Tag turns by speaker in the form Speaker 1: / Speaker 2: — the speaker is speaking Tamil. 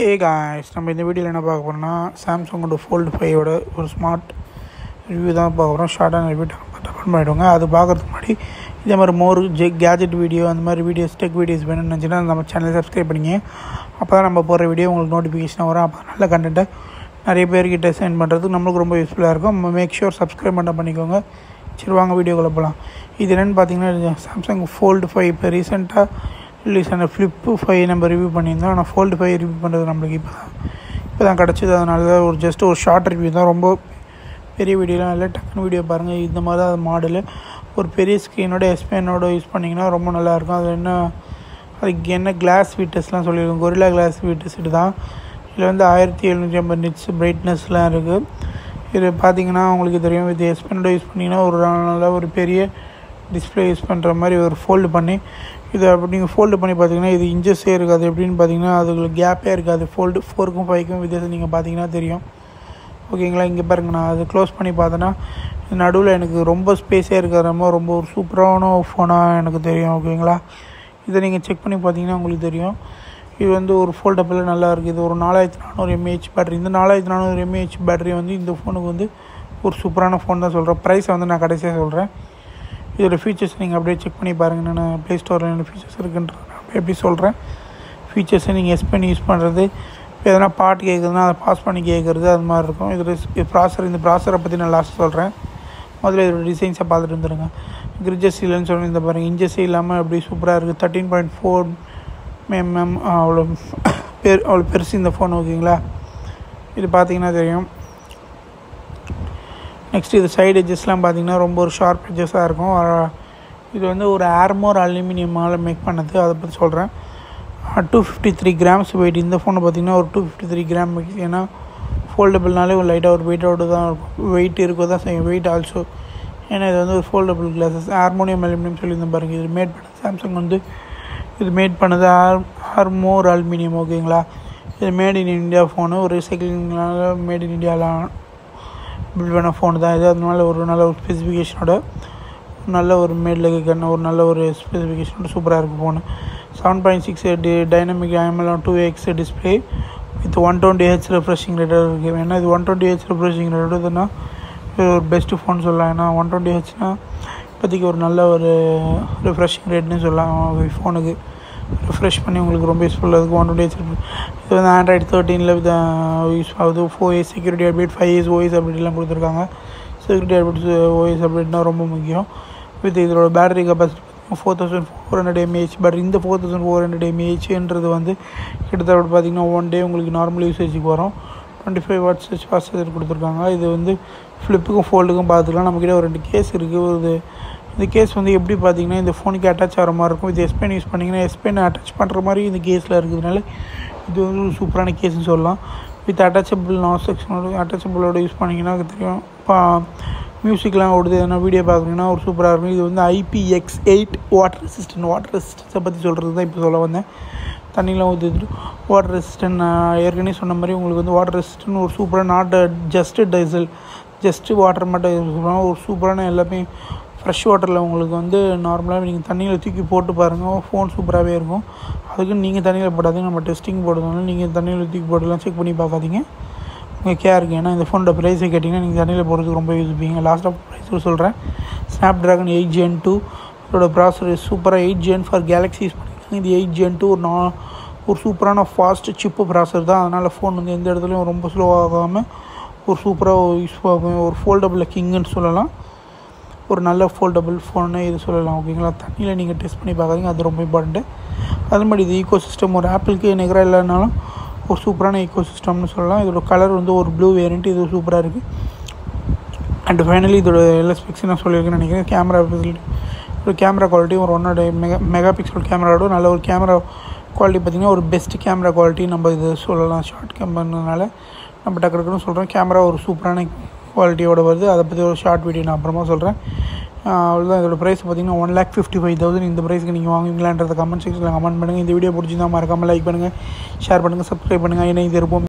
Speaker 1: ஹே காய்ஸ் நம்ம இந்த வீடியோவில் என்ன பார்க்க போகிறோம்னா சாம்சங்கோட ஃபோல்டு ஃபைவோட ஒரு ஸ்மார்ட் ரிவ்யூ தான் பார்க்க போகிறோம் ஷார்ட்டான ரிவ்யூ டப்பன் பண்ணிவிடுவோங்க அது பார்க்குறதுக்கு முன்னாடி இதே மாதிரி மோர் ஜெ கேஜெட் வீடியோ அந்த மாதிரி வீடியோஸ் டெக் வீடியோஸ் வேணும்னு நினச்சின்னா நம்ம சேனலை சப்ஸ்கிரைப் பண்ணிங்க அப்போ தான் நம்ம போகிற வீடியோ உங்களுக்கு நோட்டிஃபிகேஷன் வரும் அப்போ நல்ல கண்டென்ட்டை நிறைய பேர்கிட்ட சென்ட் பண்ணுறதுக்கு நம்மளுக்கு ரொம்ப யூஸ்ஃபுல்லாக இருக்கும் மேக் ஷூர் சப்ஸ்கிரைப் பண்ண பண்ணிக்கோங்க சரி வாங்க வீடியோக்குள்ளே போகலாம் இது என்னென்னு பார்த்தீங்கன்னா சாம்சங் ஃபோல்டு ஃபைவ் இப்போ ரீசெண்டாக ரிலீஸ் ஆன ஃப்ளிப்பு ஃபைவ் நம்ம ரிவ்யூ பண்ணியிருந்தோம் ஆனால் ஃபோல்டு ஃபைவ் ரிவ்யூ பண்ணுறது நம்மளுக்கு இப்போ தான் இப்போ தான் கிடச்சிது அதனால தான் ஒரு ஜஸ்ட் ஒரு ஷார்ட் ரிவ்யூ தான் ரொம்ப பெரிய வீடியோலாம் இல்லை டக்குனு வீடியோ பாருங்கள் இந்த மாதிரி தான் அது மாடலு ஒரு பெரிய ஸ்க்ரீனோட எஸ்பேனோட யூஸ் பண்ணிங்கன்னா ரொம்ப நல்லாயிருக்கும் அதில் என்ன அதுக்கு என்ன கிளாஸ் வீட்டஸ்லாம் சொல்லியிருக்கோம் கொரில்லா கிளாஸ் வீட்டஸ் இது தான் இதில் வந்து ஆயிரத்தி எழுநூற்றி ஐம்பது நிட்ஸ் பிரைட்னஸ்லாம் இருக்குது இது பார்த்தீங்கன்னா உங்களுக்கு தெரியும் இது எஸ்பெனோட யூஸ் பண்ணிங்கன்னா ஒரு நல்ல ஒரு பெரிய டிஸ்பிளே யூஸ் பண்ணுற மாதிரி ஒரு ஃபோல்டு பண்ணி இது அப்படி நீங்கள் ஃபோல்டு பண்ணி பார்த்தீங்கன்னா இது இன்ச்சஸே இருக்காது எப்படின்னு பார்த்தீங்கன்னா அதுக்கு கேப்பே இருக்காது ஃபோல்டு ஃபோருக்கும் ஃபைவ்க்கும் வித்தியாசம் நீங்கள் பார்த்தீங்கன்னா தெரியும் ஓகேங்களா இங்கே பாருங்க நான் அது க்ளோஸ் பண்ணி பார்த்தேன்னா நடுவில் எனக்கு ரொம்ப ஸ்பேஸே இருக்கிற மாதிரி ரொம்ப ஒரு சூப்பரான ஃபோனாக எனக்கு தெரியும் ஓகேங்களா இதை நீங்கள் செக் பண்ணி பார்த்தீங்கன்னா உங்களுக்கு தெரியும் இது வந்து ஒரு ஃபோல்டபிள் நல்லா இருக்குது இது ஒரு நாலாயிரத்தி நானூறு எம்ஏஹெச் பேட்டரி இந்த நாலாயிரத்தி நானூறு எம்ஏஹெச் பேட்டரி வந்து இந்த ஃபோனுக்கு வந்து ஒரு சூப்பரான ஃபோன் தான் சொல்கிறேன் ப்ரைஸை வந்து நான் கடைசியாக சொல்கிறேன் இதோட ஃபீச்சர்ஸ் நீங்கள் அப்படியே செக் பண்ணி பாருங்கள் நான் ப்ளே ஸ்டோரில் என்ன ஃபீச்சர்ஸ் இருக்குன்றது நான் அப்படியே எப்படி சொல்கிறேன் ஃபீச்சர்ஸை நீங்கள் எஸ் பண்ணி யூஸ் பண்ணுறது இப்போ எதனா பாட்டு கேட்குறதுனா அதை பாஸ் பண்ணி கேட்குறது அது மாதிரி இருக்கும் இதில் ப்ராசர் இந்த ப்ராசரை பற்றி நான் லாஸ்ட் சொல்கிறேன் முதல்ல இதோட டிசைன்ஸை பார்த்துட்டு வந்துடுங்க கிரிஜஸ் இல்லைன்னு சொல்லி இந்த பாருங்கள் இன்ஜஸே இல்லாமல் அப்படி சூப்பராக இருக்குது தேர்ட்டீன் பாயிண்ட் ஃபோர் எம்எம் அவ்வளோ பெரு அவ்வளோ பெருசு இந்த ஃபோன் ஓகேங்களா இது பார்த்தீங்கன்னா தெரியும் நெக்ஸ்ட் இது சைடு எட்ஜஸ்லாம் பார்த்தீங்கன்னா ரொம்ப ஒரு ஷார்ப் எட்ஜஸாக இருக்கும் இது வந்து ஒரு ஏர்மோர் அலுமினியமால் மேக் பண்ணது அதை பற்றி சொல்கிறேன் two fifty three grams weight இந்த ஃபோனை பார்த்தீங்கன்னா ஒரு டூ ஃபிஃப்டி த்ரீ கிராம் ஏன்னா ஃபோல்டபுள்னாலே ஒரு லைட்டாக ஒரு வெயிட்டோடு தான் இருக்கும் வெயிட் இருக்க தான் செய்யும் வெயிட் ஆல்சோ ஏன்னா இது வந்து ஒரு ஃபோல்டபுள் கிளாஸஸ் ஹார்மோனியம் அலுமினியம் சொல்லியிருந்தேன் பாருங்கள் இது மேட் பண்ணது சாம்சங் வந்து இது மேட் பண்ணது ஆர் ஆர்மோர் அலுமினியம் ஓகேங்களா இது மேட் இன் இந்தியா ஃபோனு ஒரு ரிசைக்கிளிங்னால மேட் இன் இந்தியாவில் பில்ட் பண்ண ஃபோனு தான் இது அதனால ஒரு நல்ல ஒரு ஸ்பெசிஃபிகேஷனோட நல்ல ஒரு மேடில் கண்ண ஒரு நல்ல ஒரு ஸ்பெசிஃபிகேஷனோட சூப்பராக இருக்குது phone seven point six D dynamic AMOLED two X display with one twenty H refreshing ரேட்டாக இருக்குது ஏன்னா இது one twenty H refreshing rate இதுனா இது ஒரு பெஸ்ட்டு ஃபோன் சொல்லலாம் ஏன்னா ஒன் டுவெண்ட்டி ஹெச்னா இப்போதைக்கு ஒரு நல்ல ஒரு ரிஃப்ரெஷிங் ரேட்னு சொல்லலாம் ஃபோனுக்கு ரிஃப்ரெஷ் பண்ணி உங்களுக்கு ரொம்ப யூஸ்ஃபுல்லாக இருக்குது ஒன் டுவெண்ட்டி ஹெச் இது வந்து ஆண்ட்ராய்டு தேர்ட்டீனில் வித் யூஸ் ஆகுது four years security update five years OS அப்டேட்லாம் கொடுத்துருக்காங்க செக்யூரிட்டி அப்டேட்ஸ் ஓஎஸ் அப்டேட்னா ரொம்ப முக்கியம் வித் இதோட battery capacity four thousand four hundred mAh but இந்த ஃபோர் தௌசண்ட் ஃபோர் ஹண்ட்ரட் எம்ஏஹெச்ன்றது வந்து கிட்டத்தட்ட பார்த்தீங்கன்னா ஒன் டே உங்களுக்கு நார்மல் யூசேஜுக்கு வரும் twenty five watts fast charger கொடுத்துருக்காங்க இது வந்து ஃப்ளிப்புக்கும் ஃபோல்டுக்கும் பார்த்துக்கலாம் நம்மக்கிட்ட ஒரு ரெண்டு கேஸ் இருக்குது ஒரு இந்த கேஸ் வந்து எப்படி பார்த்தீங்கன்னா இந்த ஃபோனுக்கு அட்டாச் ஆகிற மாதிரி இருக்கும் இது எஸ்பென் யூஸ் பண்ணிங்கன்னா எஸ்பென் அட்டாச் பண்ணுற மாதிரி இந்த கேஸில் இருக்கிறதுனால இது வந்து ஒரு சூப்பரான கேஸ்னு சொல்லலாம் வித் அட்டாச்சபிள் நான் செக்ஷனோட அட்டாச்சபிளோட யூஸ் பண்ணிங்கன்னா தெரியும் இப்போ மியூசிக்லாம் ஓடுது எதனா வீடியோ பார்க்குறீங்கன்னா ஒரு சூப்பராக இருக்கும் இது வந்து IPX eight water resistant water ரெசிஸ்டன்ஸை பற்றி சொல்கிறது தான் இப்போ சொல்ல வந்தேன் தண்ணிலாம் ஊற்றிட்டு வாட்டர் ரெசிஸ்டன்ட் நான் ஏற்கனவே சொன்ன மாதிரி உங்களுக்கு வந்து வாட்டர் ரெசிஸ்டன்ட் ஒரு சூப்பராக not just diesel just water மட்டும் ஒரு சூப்பரான எல்லாமே ஃப்ரெஷ் வாட்டரில் உங்களுக்கு வந்து நார்மலாக நீங்கள் தண்ணியில் தூக்கி போட்டு பாருங்கள் ஃபோன் சூப்பராகவே இருக்கும் அதுக்கு நீங்கள் தண்ணியில் போடாதீங்க நம்ம டெஸ்டிங் போடுறதுனால நீங்கள் தண்ணியில் தூக்கி போட்டுலாம் செக் பண்ணி பார்க்காதீங்க உங்கள் கேர் இருக்குது ஏன்னா இந்த ஃபோனோட ப்ரைஸை கேட்டிங்கன்னா நீங்கள் தண்ணியில் போடுறதுக்கு ரொம்ப யூஸ் பண்ணுவீங்க லாஸ்ட் ஆஃப் ப்ரைஸ் சொல்கிறேன் Snapdragon eight gen two இதோட ப்ராசர் சூப்பராக eight gen for Galaxy use பண்ணியிருக்காங்க இது எயிட் ஜென் டூ ஒரு நா ஒரு சூப்பரான ஃபாஸ்ட் சிப்பு ப்ராசர் தான் அதனால் ஃபோன் வந்து எந்த இடத்துலையும் ரொம்ப ஸ்லோ ஆகாமல் ஒரு சூப்பராக யூஸ் ஆகும் ஒரு ஃபோல்டபுள் கிங்குன்னு சொல்லலாம் ஒரு நல்ல ஃபோல்டபுள் ஃபோன்னு இது சொல்லலாம் ஓகேங்களா தண்ணியில் நீங்கள் டெஸ்ட் பண்ணி பார்க்காதீங்க அது ரொம்ப இம்பார்ட்டண்ட்டு அது மாதிரி இது ஈக்கோ சிஸ்டம் ஒரு ஆப்பிளுக்கு நிகராக இல்லைனாலும் ஒரு சூப்பரான ஈக்கோ சிஸ்டம்னு சொல்லலாம் இதோட கலர் வந்து ஒரு ப்ளூ வேரியண்ட் இது சூப்பராக இருக்குது அண்ட் ஃபைனலி இதோட எல்லா ஸ்பெக்ஸ் நான் சொல்லியிருக்கேன்னு நினைக்கிறேன் கேமரா ஃபெசிலிட்டி ஒரு கேமரா குவாலிட்டி ஒரு ஒன்னோட மெகா மெகா பிக்சல் கேமராவோட நல்ல ஒரு கேமரா குவாலிட்டி பார்த்திங்கன்னா ஒரு பெஸ்ட் கேமரா குவாலிட்டி நம்ம இது சொல்லலாம் ஷார்ட் கேமரானால நம்ம டக்கு டக்குன்னு சொல்கிறோம் கேமரா ஒரு சூப்பரான குவாலிட்டியோட வருது அதை பற்றி ஒரு ஷார்ட் வீடியோ நான் அப்புறமா சொல்கிறேன் அவ்வளோதான் இதோட ப்ரைஸ் பார்த்தீங்கன்னா one lakh fifty five thousand இந்த ப்ரைஸ்க்கு நீங்கள் வாங்குவீங்களான்றத கமெண்ட் செக்ஷனில் கமெண்ட் பண்ணுங்கள் இந்த வீடியோ பிடிச்சிருந்தா மறக்காமல் லைக் பண்ணுங்கள் ஷேர் பண்ணுங்கள் சப்ஸ்கிரைப் பண்ணுங்கள் ஏன்னா இது இருப்போம்